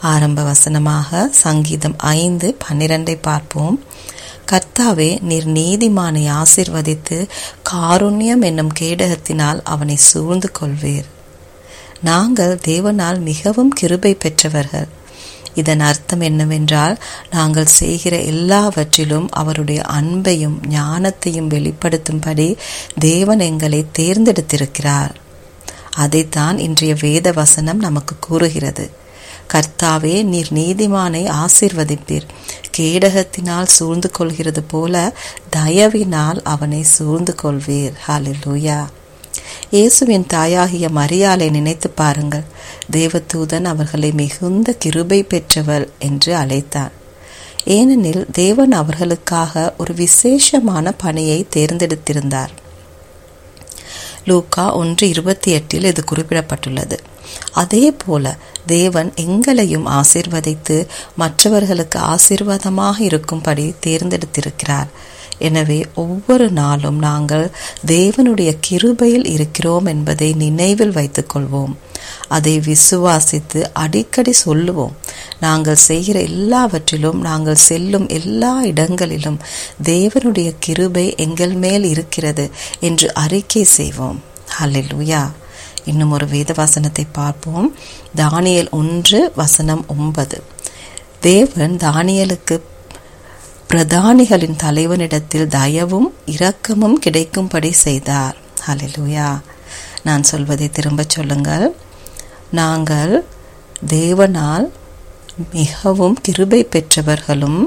ஆரம்ப வசனமாக சங்கீதம் ஐந்து பன்னிரண்டை பார்ப்போம் கர்த்தாவே நீர் நீதிமானை ஆசிர்வதித்து காருண்யம் என்னும் கேடகத்தினால் அவனை சூழ்ந்து கொள்வீர் நாங்கள் தேவனால் மிகவும் கிருபை பெற்றவர்கள் இதன் அர்த்தம் என்னவென்றால் நாங்கள் செய்கிற எல்லாவற்றிலும் அவருடைய அன்பையும் ஞானத்தையும் வெளிப்படுத்தும்படி தேவன் எங்களை தேர்ந்தெடுத்திருக்கிறார் அதைத்தான் இன்றைய வேத வசனம் நமக்கு கூறுகிறது கர்த்தாவே நீர் நீதிமானை ஆசிர்வதிப்பீர் கேடகத்தினால் சூழ்ந்து கொள்கிறது போல தயவினால் அவனை சூழ்ந்து கொள்வீர் ஹalleluya இயேசுவின் தாயாகிய மரியாளை நினைத்து பாருங்கள் தேவதூதன் அவர்களை மிகுந்த கிருபை பெற்றவர் என்று அழைத்தார் ஏனெனில் தேவன் அவர்களுக்காக ஒரு விசேஷமான பணியை தேர்ந்தெடுத்திருந்தார் லூக்கா ஒன்று இருபத்தி எட்டில் இது குறிப்பிடப்பட்டுள்ளது அதே போல தேவன் எங்களையும் ஆசிர்வதித்து மற்றவர்களுக்கு ஆசிர்வாதமாக இருக்கும்படி தேர்ந்தெடுத்திருக்கிறார் எனவே ஒவ்வொரு நாளும் நாங்கள் தேவனுடைய கிருபையில் இருக்கிறோம் என்பதை நினைவில் வைத்துக் கொள்வோம் அதை விசுவாசித்து அடிக்கடி சொல்லுவோம் நாங்கள் செய்கிற எல்லாவற்றிலும் நாங்கள் செல்லும் எல்லா இடங்களிலும் தேவனுடைய கிருபை எங்கள் மேல் இருக்கிறது என்று அறிக்கை செய்வோம் ஹalleluya இன்னும் ஒரு வேத வசனத்தை பார்ப்போம் தானியல் ஒன்று வசனம் ஒன்பது தேவன் தானியலுக்கு பிரதானிகளின் தலைவனிடத்தில் தயவும் இரக்கமும் கிடைக்கும்படி செய்தார் ஹalleluya நான் சொல்வதை திரும்ப சொல்லுங்கள் நாங்கள் தேவனால் மிகவும் கிருபை பெற்றவர்களும்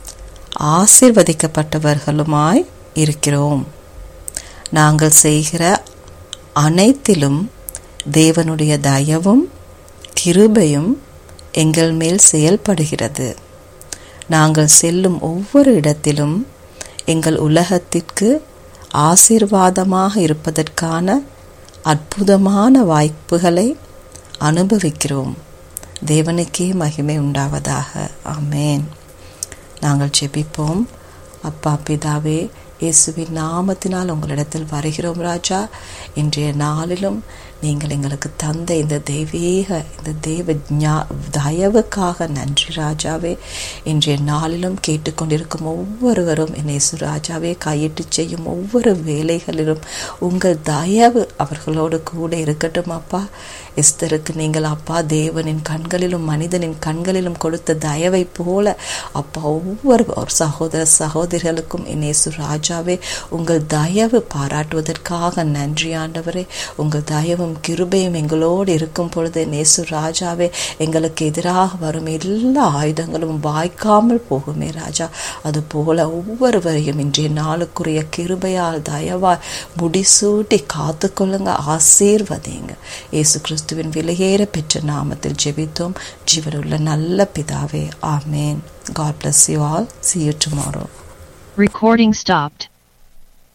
ஆசிர்வதிக்கப்பட்டவர்களுமாய் இருக்கிறோம் நாங்கள் செய்கிற அனைத்திலும் தேவனுடைய தயவும் கிருபையும் எங்கள் மேல் செயல்படுகிறது நாங்கள் செல்லும் ஒவ்வொரு இடத்திலும் எங்கள் உலகத்திற்கு ஆசீர்வாதமாக இருப்பதற்கான அற்புதமான வாய்ப்புகளை அனுபவிக்கிறோம் தேவனுக்கே மகிமை உண்டாவதாக ஆமேன் நாங்கள் ஜெபிப்போம் அப்பா பிதாவே இயேசுவின் நாமத்தினால் உங்களிடத்தில் வருகிறோம் ராஜா இன்றைய நாளிலும் நீங்கள் எங்களுக்கு தந்த இந்த தெய்வீக இந்த தெய்வ ஞா தயவுக்காக நன்றி ராஜாவே இன்றைய நாளிலும் கேட்டுக்கொண்டிருக்கும் ஒவ்வொருவரும் இயேசு ராஜாவே கையிட்டு செய்யும் ஒவ்வொரு வேலைகளிலும் உங்கள் தயவு அவர்களோடு கூட இருக்கட்டும் அப்பா எஸ்தருக்கு நீங்கள் அப்பா தேவனின் கண்களிலும் மனிதனின் கண்களிலும் கொடுத்த தயவை போல அப்பா ஒவ்வொரு ஒரு சகோதர சகோதரிகளுக்கும் இயேசு ராஜாவே உங்கள் தயவு பாராட்டுவதற்காக நன்றி ஆண்டவரே உங்கள் தயவும் கிருபையும் எங்களோடு இருக்கும் பொழுது நேசு ராஜாவே எங்களுக்கு எதிராக வரும் எல்லா ஆயுதங்களும் வாய்க்காமல் போகுமே ராஜா அது போல ஒவ்வொருவரையும் இன்றைய நாளுக்குரிய கிருபையால் தயவாய் முடிசூட்டி காத்துக்கொள்ளுங்க ஆசீர்வதிங்க இயேசு கிறிஸ்துவின் விலையேற பெற்ற நாமத்தில் ஜெபித்தோம் ஜீவனுள்ள நல்ல பிதாவே ஆமேன் God bless you all. See you tomorrow. Recording stopped.